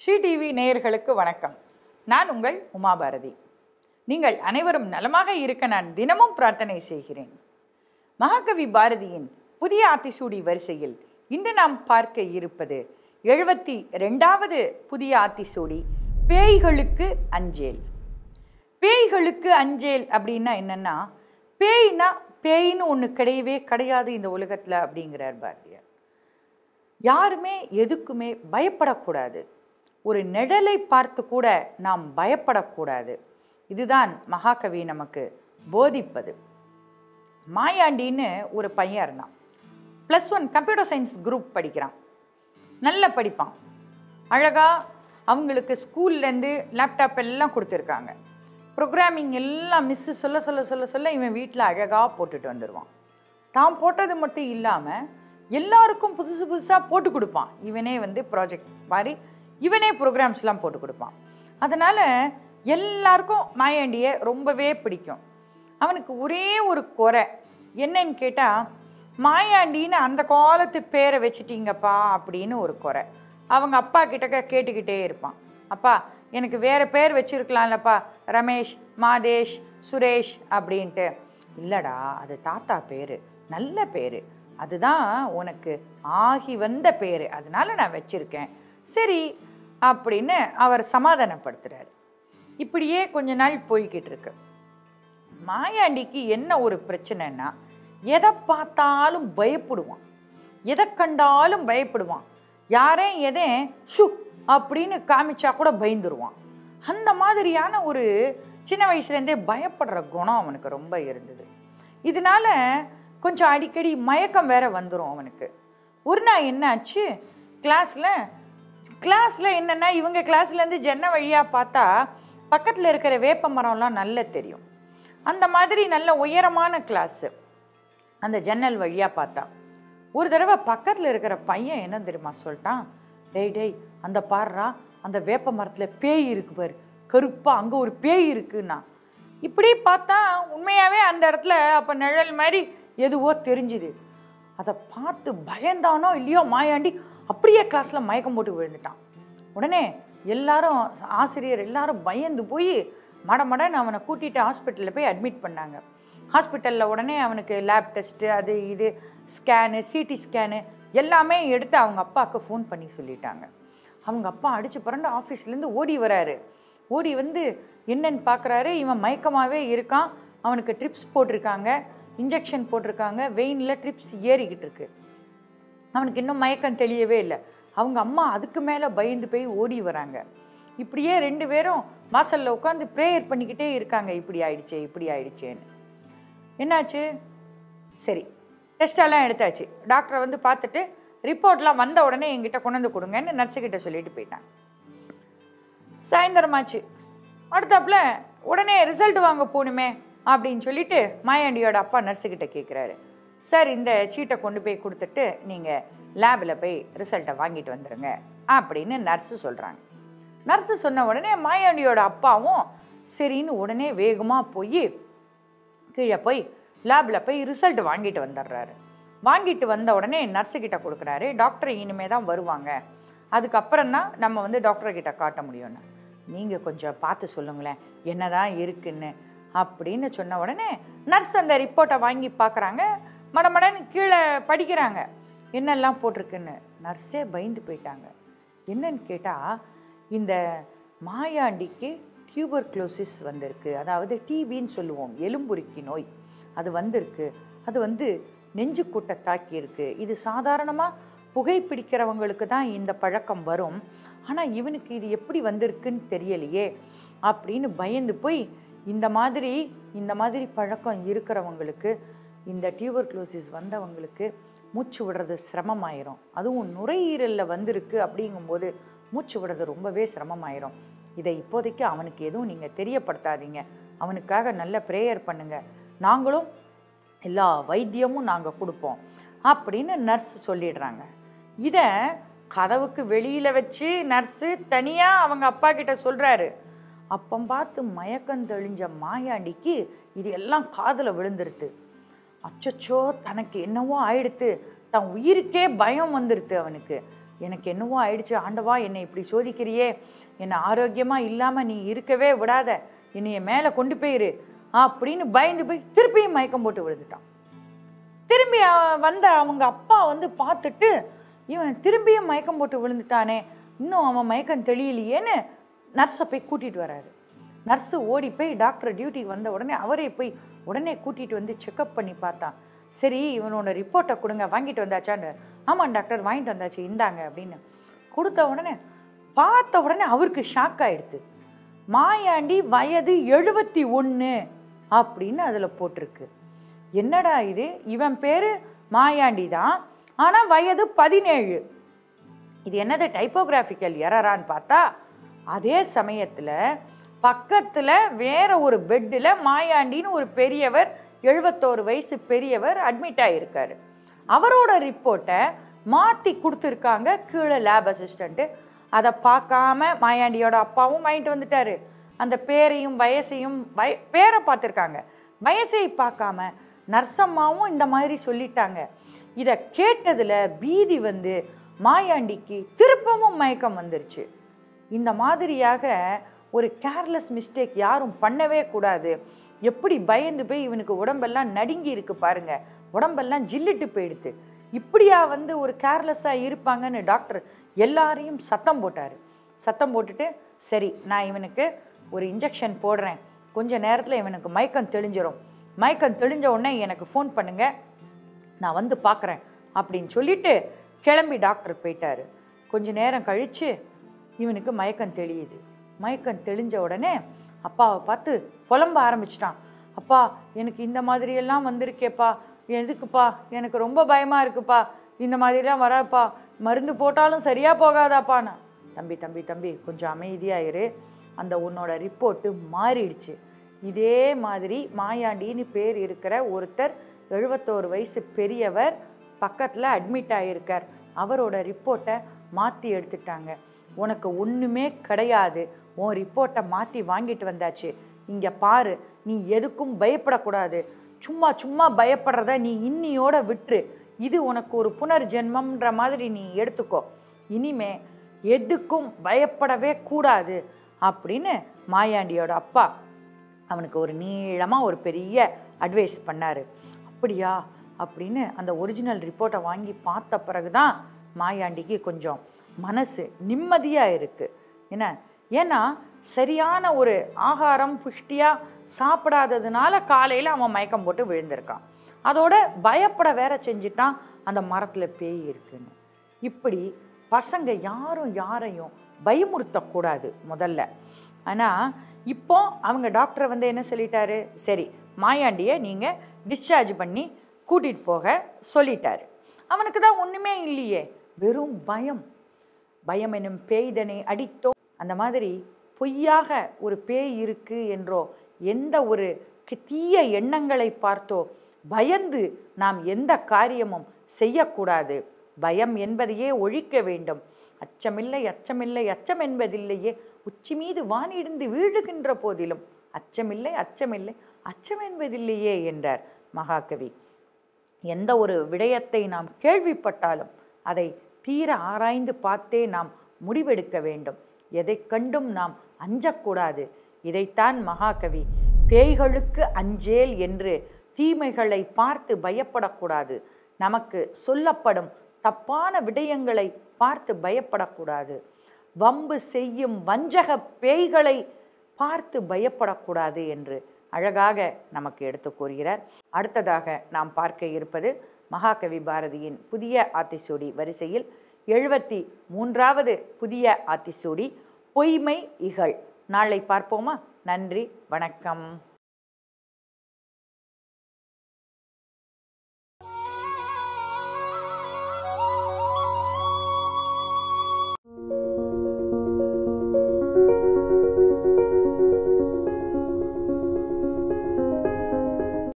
Sri TV நேயர்களுக்கு வணக்கம் நான் உங்கள் உமாபாரதி நீங்கள் அனைவரும் நலமாக இருக்க நான் தினமும் பிரார்த்தனை செய்கிறேன் மகாகவி பாரதியின் புதிய ஆத்திசூடி வரிசையில் இன்று நாம் பார்க்க இருப்பது எழுபத்தி ரெண்டாவது புதிய ஆத்திசூடி பேய்களுக்கு அஞ்சேல் பேய்களுக்கு அஞ்சேல் அப்படின்னா என்னன்னா பேய்னா பேய்னு ஒன்று கிடையவே கிடையாது இந்த உலகத்தில் அப்படிங்கிறார் பாரதியார் யாருமே எதுக்குமே பயப்படக்கூடாது ஒரு நிழலை பார்த்து கூட நாம் பயப்படக்கூடாது இதுதான் மகாகவி நமக்கு போதிப்பது மாயாண்டின்னு ஒரு பையன் இருந்தான் plus one computer science group படிக்கிறான் நல்லா படிப்பான் அழகாக அவங்களுக்கு ஸ்கூல்லேருந்து லேப்டாப் எல்லாம் கொடுத்துருக்காங்க ப்ரோக்ராமிங் எல்லாம் மிஸ்ஸு சொல்ல சொல்ல சொல்ல சொல்ல இவன் வீட்டில் அழகாக போட்டுட்டு வந்துடுவான் தான் போட்டது மட்டும் இல்லாமல் எல்லாருக்கும் புதுசு புதுசாக போட்டு கொடுப்பான் இவனே வந்து ப்ராஜெக்ட் மாதிரி இவனே ப்ரோக்ராம்ஸ்லாம் போட்டு கொடுப்பான் அதனால் எல்லாருக்கும் மாயாண்டியை ரொம்பவே பிடிக்கும் அவனுக்கு ஒரே ஒரு குறை என்னன்னு கேட்டால் மாயாண்டின்னு அந்த காலத்து பேரை வச்சிட்டீங்கப்பா அப்படின்னு ஒரு குறை அவங்க அப்பா கிட்டக்க கேட்டுக்கிட்டே இருப்பான் அப்பா எனக்கு வேறு பேர் வச்சிருக்கலாம்லப்பா ரமேஷ் மாதேஷ் சுரேஷ் அப்படின்ட்டு இல்லைடா அது தாத்தா பேர் நல்ல பேர் அதுதான் உனக்கு ஆகி வந்த பேர் அதனால நான் வச்சிருக்கேன் சரி அப்படின்னு அவர் சமாதானப்படுத்துறாரு இப்படியே கொஞ்ச நாள் போய்கிட்டு இருக்கு மாயாண்டிக்கு என்ன ஒரு பிரச்சனைன்னா எதை பார்த்தாலும் பயப்படுவான் எதை கண்டாலும் பயப்படுவான் யாரே எதை ஷு அப்படின்னு காமிச்சா கூட பயந்துருவான் அந்த மாதிரியான ஒரு சின்ன வயசுலேருந்தே பயப்படுற குணம் அவனுக்கு ரொம்ப இருந்தது இதனால கொஞ்சம் அடிக்கடி மயக்கம் வேற வந்துடும் அவனுக்கு ஒரு நாள் என்னாச்சு கிளாஸில் கிளாஸில் என்னென்னா இவங்க கிளாஸ்லேருந்து ஜன்ன வழியாக பார்த்தா பக்கத்தில் இருக்கிற வேப்ப மரம்லாம் நல்லா தெரியும் அந்த மாதிரி நல்ல உயரமான கிளாஸு அந்த ஜன்னல் வழியாக பார்த்தா ஒரு தடவை பக்கத்தில் இருக்கிற பையன் என்ன தெரியுமா சொல்லிட்டான் டேய் டேய் அந்த பாருடா அந்த வேப்ப மரத்தில் பேய் இருக்கு பாரு கருப்பா அங்கே ஒரு பேய் இருக்குன்னா இப்படி பார்த்தா உண்மையாகவே அந்த இடத்துல அப்போ நிழல் மாதிரி எதுவோ தெரிஞ்சுது அதை பார்த்து பயந்தானோ இல்லையோ மாயாண்டி அப்படியே கிளாஸில் மயக்கம் போட்டு விழுந்துட்டான் உடனே எல்லாரும் ஆசிரியர் எல்லாரும் பயந்து போய் மடமடன்னு அவனை கூட்டிகிட்டு ஹாஸ்பிட்டலில் போய் அட்மிட் பண்ணாங்க ஹாஸ்பிட்டலில் உடனே அவனுக்கு லேப் டெஸ்ட்டு அது இது ஸ்கேனு சிடி ஸ்கேனு எல்லாமே எடுத்து அவங்க அப்பாவுக்கு ஃபோன் பண்ணி சொல்லிட்டாங்க அவங்க அப்பா அடிச்சு புரண்டு ஆஃபீஸ்லேருந்து ஓடி வராரு ஓடி வந்து என்னன்னு பார்க்குறாரு இவன் மயக்கமாகவே இருக்கான் அவனுக்கு ட்ரிப்ஸ் போட்டிருக்காங்க இன்ஜெக்ஷன் போட்டிருக்காங்க வெயினில் ட்ரிப்ஸ் ஏறிக்கிட்டு இருக்கு அவனுக்கு இன்னும் மயக்கம் தெளியவே இல்லை அவங்க அம்மா அதுக்கு மேலே பயந்து போய் ஓடி வராங்க இப்படியே ரெண்டு பேரும் வாசலில் உட்காந்து ப்ரேயர் பண்ணிக்கிட்டே இருக்காங்க இப்படி ஆயிடுச்சே இப்படி ஆயிடுச்சேன்னு என்னாச்சு சரி டெஸ்டெல்லாம் எடுத்தாச்சு டாக்டரை வந்து பார்த்துட்டு ரிப்போர்ட்லாம் வந்த உடனே என்கிட்ட கொண்டு வந்து கொடுங்கன்னு நர்ஸுக்கிட்ட சொல்லிட்டு போயிட்டாங்க சாயந்தரமாச்சு அடுத்தாப்புல உடனே ரிசல்ட் வாங்க போகணுமே அப்படின்னு சொல்லிட்டு மாயாண்டியோட அப்பா நர்ஸுக்கிட்ட கேட்குறாரு சார் இந்த சீட்டை கொண்டு போய் கொடுத்துட்டு நீங்கள் லேபில் போய் ரிசல்ட்டை வாங்கிட்டு வந்துடுங்க அப்படின்னு நர்ஸு சொல்கிறாங்க நர்ஸு சொன்ன உடனே மாயாண்டியோட அப்பாவும் சரின்னு உடனே வேகமாக போய் கீழே போய் லேபில் போய் ரிசல்ட் வாங்கிட்டு வந்துடுறாரு வாங்கிட்டு வந்த உடனே நர்ஸுக்கிட்ட கொடுக்குறாரு டாக்டர் இனிமே தான் வருவாங்க அதுக்கப்புறம் தான் நம்ம வந்து டாக்டர்கிட்ட காட்ட முடியும்னு நீங்கள் கொஞ்சம் பார்த்து சொல்லுங்களேன் என்னதான் இருக்குன்னு அப்படின்னு சொன்ன உடனே நர்ஸ் அந்த ரிப்போர்ட்டை வாங்கி பார்க்குறாங்க மடமடன்னு கீழே படிக்கிறாங்க என்னெல்லாம் போட்டிருக்குன்னு நர்ஸே பயந்து போயிட்டாங்க என்னன்னு கேட்டால் இந்த மாயாண்டிக்கு டியூபர்க்ளோசிஸ் வந்திருக்கு அதாவது டிபின்னு சொல்லுவோம் எலும்புருக்கி நோய் அது வந்திருக்கு அது வந்து நெஞ்சு கூட்டை தாக்கியிருக்கு இது சாதாரணமாக புகைப்பிடிக்கிறவங்களுக்கு தான் இந்த பழக்கம் வரும் ஆனால் இவனுக்கு இது எப்படி வந்திருக்குன்னு தெரியலையே அப்படின்னு பயந்து போய் இந்த மாதிரி இந்த மாதிரி பழக்கம் இருக்கிறவங்களுக்கு இந்த டியூபர்க்ளோசிஸ் வந்தவங்களுக்கு மூச்சு விடுறது சிரமமாயிரும் அதுவும் நுரையீரலில் வந்திருக்கு அப்படிங்கும்போது மூச்சு விடுறது ரொம்பவே சிரமமாயிரும் இதை இப்போதைக்கு அவனுக்கு எதுவும் நீங்கள் தெரியப்படுத்தாதீங்க அவனுக்காக நல்ல ப்ரேயர் பண்ணுங்க நாங்களும் எல்லா வைத்தியமும் நாங்கள் கொடுப்போம் அப்படின்னு நர்ஸ் சொல்லிடுறாங்க இதை கதவுக்கு வெளியில் வச்சு நர்ஸு தனியாக அவங்க அப்பா கிட்ட சொல்கிறாரு அப்பம் பார்த்து மயக்கம் தெளிஞ்ச மாயாண்டிக்கு இது எல்லாம் காதில் விழுந்துருது அச்சச்சோ தனக்கு என்னவோ ஆயிடுத்து தன் உயிருக்கே பயம் வந்துடுது அவனுக்கு எனக்கு என்னவோ ஆயிடுச்சு ஆண்டவா என்னை இப்படி சோதிக்கிறியே என்னை ஆரோக்கியமாக இல்லாமல் நீ இருக்கவே விடாத என்னைய மேலே கொண்டு போயிரு அப்படின்னு பயந்து போய் திருப்பியும் மயக்கம் போட்டு விழுந்துட்டான் திரும்பி அவ- வந்த அவங்க அப்பா வந்து பார்த்துட்டு இவன் திரும்பியும் மயக்கம் போட்டு விழுந்துட்டானே இன்னும் அவன் மயக்கம் தெளியலையேன்னு நர்ஸை போய் கூட்டிகிட்டு வராரு நர்ஸு ஓடி போய் டாக்டர் டியூட்டிக்கு வந்த உடனே அவரே போய் உடனே கூட்டிகிட்டு வந்து செக்கப் பண்ணி பார்த்தான் சரி இவனோட ரிப்போர்ட்டை கொடுங்க வாங்கிட்டு வந்தாச்சான்னு ஆமாம் டாக்டர் வாங்கிட்டு வந்தாச்சு இந்தாங்க அப்படின்னு கொடுத்த உடனே பார்த்த உடனே அவருக்கு ஷாக் ஆயிடுது மாயாண்டி வயது எழுபத்தி ஒன்று அப்படின்னு அதில் போட்டிருக்கு என்னடா இது இவன் பேரு மாயாண்டி தான் ஆனால் வயது பதினேழு இது என்னது டைப்போகிராஃபிக்கல் எரரான்னு பார்த்தா அதே சமயத்தில் பக்கத்தில் வேற ஒரு பெட்டில் மாயாண்டின்னு ஒரு பெரியவர் எழுபத்தோரு வயசு பெரியவர் அட்மிட் ஆகியிருக்காரு அவரோட ரிப்போர்ட்டை மாற்றி கொடுத்துருக்காங்க கீழே லேப் அசிஸ்டண்ட்டு அதை பார்க்காம மாயாண்டியோட அப்பாவும் வாங்கிட்டு வந்துட்டாரு அந்த பேரையும் வயசையும் வய பேரை பார்த்துருக்காங்க வயசை பார்க்காம நர்சம்மாவும் இந்த மாதிரி சொல்லிட்டாங்க இதை கேட்டதில் பீதி வந்து மாயாண்டிக்கு திருப்பவும் மயக்கம் வந்துருச்சு இந்த மாதிரியாக ஒரு கேர்லெஸ் மிஸ்டேக் யாரும் பண்ணவே கூடாது எப்படி பயந்து போய் இவனுக்கு உடம்பெல்லாம் நடுங்கி இருக்கு பாருங்க உடம்பெல்லாம் ஜில்லிட்டு போயிடுது இப்படியா வந்து ஒரு கேர்லெஸ்ஸாக இருப்பாங்கன்னு டாக்டர் எல்லாரையும் சத்தம் போட்டார் சத்தம் போட்டுட்டு சரி நான் இவனுக்கு ஒரு இன்ஜெக்ஷன் போடுறேன் கொஞ்ச நேரத்தில் இவனுக்கு மயக்கம் தெளிஞ்சிரும் மயக்கம் தெளிஞ்ச உடனே எனக்கு ஃபோன் பண்ணுங்க நான் வந்து பார்க்குறேன் அப்படின்னு சொல்லிட்டு கிளம்பி டாக்டர் போயிட்டாரு கொஞ்ச நேரம் கழித்து இவனுக்கு மயக்கம் தெளியுது மயக்கம் தெளிஞ்ச உடனே அப்பாவை பார்த்து புலம்ப ஆரம்பிச்சிட்டான் அப்பா எனக்கு இந்த மாதிரியெல்லாம் வந்திருக்கேப்பா எதுக்குப்பா எனக்கு ரொம்ப பயமாக இருக்குப்பா இந்த மாதிரிலாம் வராப்பா மருந்து போட்டாலும் சரியாக போகாதாப்பான்னு தம்பி தம்பி தம்பி கொஞ்சம் அமைதியாக இரு அந்த உன்னோட ரிப்போர்ட்டு மாறிடுச்சு இதே மாதிரி மாயாண்டின்னு பேர் இருக்கிற ஒருத்தர் எழுபத்தோரு வயசு பெரியவர் பக்கத்தில் அட்மிட் ஆகியிருக்கார் அவரோட ரிப்போர்ட்டை மாற்றி எடுத்துட்டாங்க உனக்கு ஒன்றுமே கிடையாது உன் ரிப்போர்ட்டை மாற்றி வாங்கிட்டு வந்தாச்சு இங்கே பாரு நீ எதுக்கும் பயப்படக்கூடாது சும்மா சும்மா பயப்படுறத நீ இன்னியோட விட்டுரு இது உனக்கு ஒரு புனர்ஜென்மம்ன்ற மாதிரி நீ எடுத்துக்கோ இனிமே எதுக்கும் பயப்படவே கூடாது அப்படின்னு மாயாண்டியோட அப்பா அவனுக்கு ஒரு நீளமாக ஒரு பெரிய அட்வைஸ் பண்ணார் அப்படியா அப்படின்னு அந்த ஒரிஜினல் ரிப்போர்ட்டை வாங்கி பார்த்த பிறகு தான் மாயாண்டிக்கு கொஞ்சம் மனசு நிம்மதியாக இருக்குது என்ன ஏன்னா சரியான ஒரு ஆகாரம் புஷ்டியாக சாப்பிடாததுனால காலையில் அவன் மயக்கம் போட்டு விழுந்திருக்கான் அதோட பயப்பட வேற செஞ்சுட்டான் அந்த மரத்தில் பேய் இருக்குன்னு இப்படி பசங்க யாரும் யாரையும் பயமுறுத்தக்கூடாது முதல்ல ஆனால் இப்போ அவங்க டாக்டர் வந்து என்ன சொல்லிட்டாரு சரி மாயாண்டியை நீங்கள் டிஸ்சார்ஜ் பண்ணி கூட்டிகிட்டு போக சொல்லிட்டாரு அவனுக்கு தான் ஒன்றுமே இல்லையே வெறும் பயம் பயம் எனும் பேய்தனை அடித்தோ அந்த மாதிரி பொய்யாக ஒரு பேய் இருக்கு என்றோ எந்த ஒரு கி- தீய எண்ணங்களை பார்த்தோ பயந்து நாம் எந்த காரியமும் செய்யக்கூடாது பயம் என்பதையே ஒழிக்க வேண்டும் அச்சமில்லை அச்சமில்லை அச்சம் என்பதில்லையே உச்சி மீது வானிடிந்து வீழுகின்ற போதிலும் அச்சமில்லை அச்சமில்லை அச்சம் என்பதில்லையே என்றார் மகாகவி எந்த ஒரு விடயத்தை நாம் கேள்விப்பட்டாலும் அதை தீர ஆராய்ந்து பார்த்தே நாம் முடிவெடுக்க வேண்டும் எதை கண்டும் நாம் அஞ்சக்கூடாது இதைத்தான் மகாகவி பேய்களுக்கு அஞ்சேல் என்று தீமைகளை பார்த்து பயப்படக்கூடாது நமக்கு சொல்லப்படும் தப்பான விடயங்களை பார்த்து பயப்படக்கூடாது வம்பு செய்யும் வஞ்சக பேய்களை பார்த்து பயப்படக்கூடாது என்று அழகாக நமக்கு எடுத்து கூறுகிறார் அடுத்ததாக நாம் பார்க்க இருப்பது மகாகவி பாரதியின் புதிய ஆத்திசூடி வரிசையில் எழுபத்தி மூன்றாவது புதிய ஆத்திசூடி பொய்மை இகழ் நாளை பார்ப்போமா நன்றி வணக்கம்